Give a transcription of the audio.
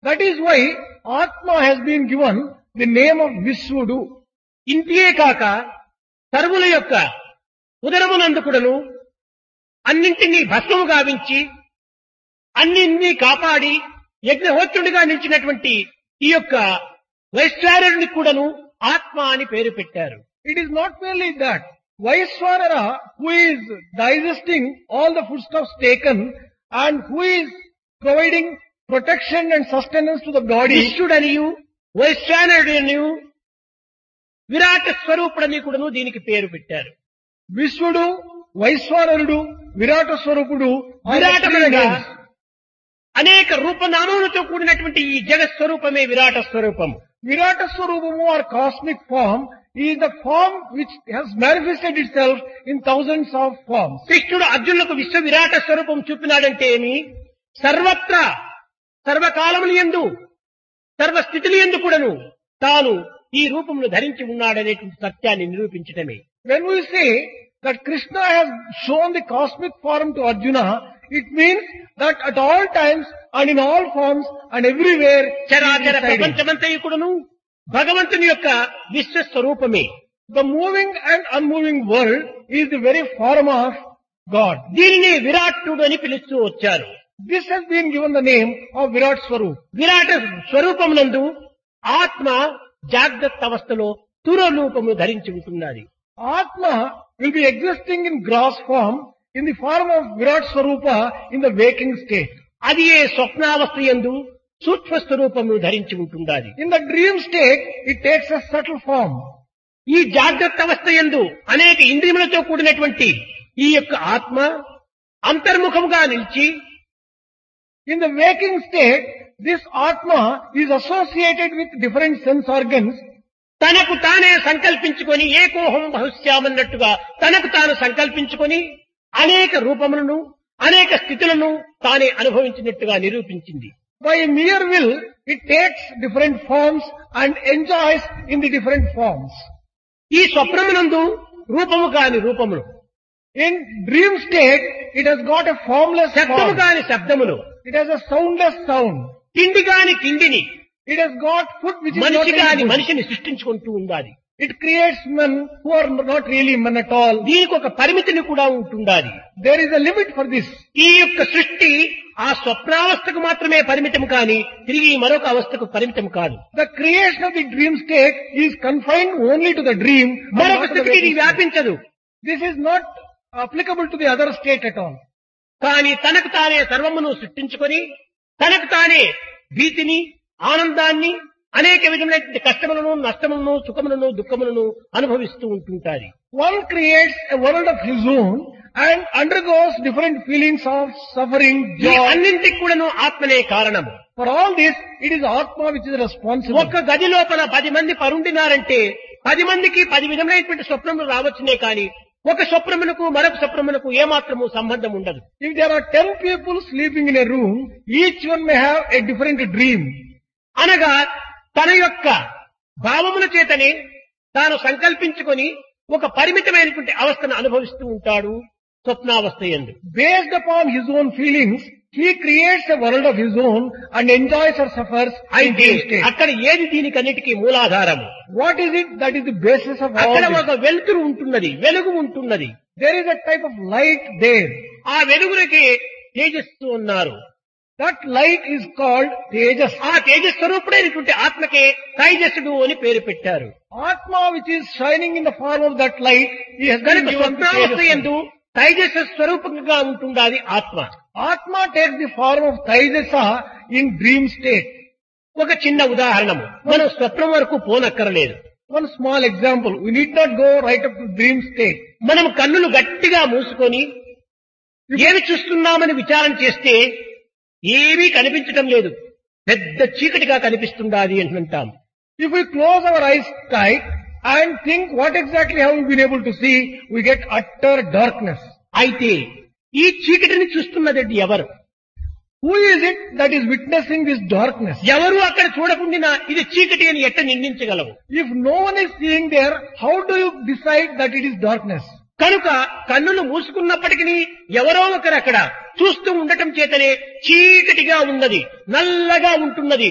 That is why Atma has been given the name of Visvudu. ఇంతే కాక సర్వుల యొక్క ఉదరమునందుకుడను అన్నింటినీ భస్మము గావించి అన్నింటినీ కాపాడి యజ్ఞహోత్రుడిగా నిలిచినటువంటి ఈ యొక్క వైశ్వారుడిని కూడాను ఆత్మ అని పేరు పెట్టారు It is not merely that. Vaiswanara, who is digesting all the foodstuffs taken and who is providing protection and sustenance to the body, విశ్వడనియు వైశ్వానరుడనియు విరాట స్వరూపుడని కూడాను దీనికి పేరు పెట్టారు Visvudu, Vaiswanarudu, Virata Swarupudu, are విరాటమునగా three names. అనేక రూపనామములతో కూడినటువంటి ఈ జగత్ స్వరూపమే విరాట స్వరూపము Virata Swarupamu or cosmic form is the form which has manifested itself in thousands of forms. కృష్ణుడు అర్జునులకు విశ్వ విరాట స్వరూపం చూపినాడంటే ఏమి సర్వత్రా సర్వకాలములు ఎందు సర్వస్థితులు ఎందు కూడాను తాను ఈ రూపమును ధరించి ఉన్నాడనేటువంటి సత్యాన్ని నిరూపించటమే When we say that Krishna has shown the cosmic form to Arjuna, it means that at all times and in all forms and everywhere he is చరాచర residing. ప్రపంచమంతయు కూడాను భగవంతుని యొక్క విశ్వ స్వరూపమే The moving and unmoving world is the very form of God. దీనిని విరాట్టుడు అని పిలుస్తూ వచ్చారు This has been given the name of Virat Swarup. విరాట స్వరూపమునందు ఆత్మ జాగ్రత్త అవస్థలో తురరూపము ధరించి ఉంటున్నది Atma will be existing in gross form in the form of Virat Swarupa in the waking state. అది ఏ స్వప్నావస్థ ఎందు సూక్ష్మ స్వరూపమును ధరించి ఉంటున్నది In the dream state, it takes a subtle form. ఈ జాగ్రత్త అవస్థ ఎందు అనేక ఇంద్రియములతో కూడినటువంటి ఈ యొక్క ఆత్మ అంతర్ముఖముగా నిలిచి In the waking state, this Atma is associated with different sense organs తనకు తానే సంకల్పించుకొని ఏకోహం బహుశ్యామన్నట్టుగా తనకు తాను సంకల్పించుకొని అనేక రూపములను అనేక స్థితులను తానే అనుభవించినట్టుగా నిరూపించింది By mere will, it takes different forms and enjoys in the different forms. ఈ స్వప్నమునందు రూపము కాని రూపములు In dream state, it has got a formless శబ్దము form. కాని శబ్దములు It has a soundless sound. తిండి కాని తిండిని It has got food which is not మనిషి కాని really food. మనిషిని సృష్టించుకుంటూ ఉండాలి It creates men who are not really men at all. దీనికి ఒక పరిమితిని కూడా ఉంటుండాలి There is a limit for this. ఈ యొక్క సృష్టి ఆ స్వప్నావస్థకు మాత్రమే పరిమితం కాని తిరిగి మరొక అవస్థకు పరిమితం కాదు The creation of the dream state is confined only to the dream. and మరొక not to the స్థితికి ఇది waking state. వ్యాపించదు This is not applicable to the other state at all. కానీ తనకు తానే సర్వమును సృష్టించుకొని తనకు తానే భీతిని ఆనందాన్ని అనేక విధములైన కష్టములను నష్టములను సుఖములను దుఃఖములను అనుభవిస్తూ ఉంటుంటారు One creates a world of his own and undergoes different feelings of suffering, ఈ joy. అన్నింటికి కూడాను ఆత్మనే కారణము For all this, it is Atma which is responsible. ఒక్క గది లోపల పది మంది పరుండినారంటే పది మందికి పది విధములైనటువంటి స్వప్నములు రావచ్చునే కానీ ఒక స్వప్నమునకు మరొక స్వప్నమునకు ఏమాత్రము సంబంధం ఉండదు If there are ten people sleeping in a room, each one may have a different dream. అనగా తన యొక్క భావముల చేతనే తాను సంకల్పించుకొని ఒక పరిమితమైనటువంటి అవస్థను అనుభవిస్తూ ఉంటాడు స్వప్నావస్థ ఎందు Based upon his own feelings, he creates a world of his own and enjoys or suffers in అయితే dream state. అక్కడ ఏది దీనికన్నిటికీ మూలాధారము What is it that is the basis of all అక్కడ this? ఒక వెలుతురు ఉంటున్నది వెలుగు ఉంటున్నది There is a type of light there. ఆ వెలుగులకి తేజస్సు ఉన్నారు That light is called Tejas. ఆ తేజస్వరూపుడైనటువంటి ఆత్మకే తైజస్సుడు అని పేరు పెట్టారు Atma which is shining in the form of that light, he has been కనుక given the స్వప్నావస్థ Tejas. ఎందు తైజస స్వరూపంగా ఉంటుండాలి ఆత్మ Atma takes the form of Taijasa in dream state. ఒక చిన్న ఉదాహరణము మనం స్వప్నం వరకు పోనక్కరలేదు One small example. We need not go right up to dream state. మనం కన్నులు గట్టిగా మూసుకొని ఏమి చూస్తున్నామని విచారణ చేస్తే ఏమీ కనిపించటం లేదు పెద్ద చీకటిగా కనిపిస్తుండాది అంటుంటాం If we close our eyes tight and think what exactly have we been able to see, we get utter darkness. అయితే ఈ చీకటిని చూస్తున్నది ఎవరు Who is it that is witnessing this darkness? ఎవరు అక్కడ చూడకుండా ఇది చీకటి అని ఎట్ట నిందించగలవు If no one is seeing there, how do you decide that it is darkness? కనుక కన్నులు మూసుకున్నప్పటికీ ఎవరో ఒకరు అక్కడ చూస్తూ ఉండటం చేతనే చీకటిగా ఉన్నది నల్లగా ఉంటున్నది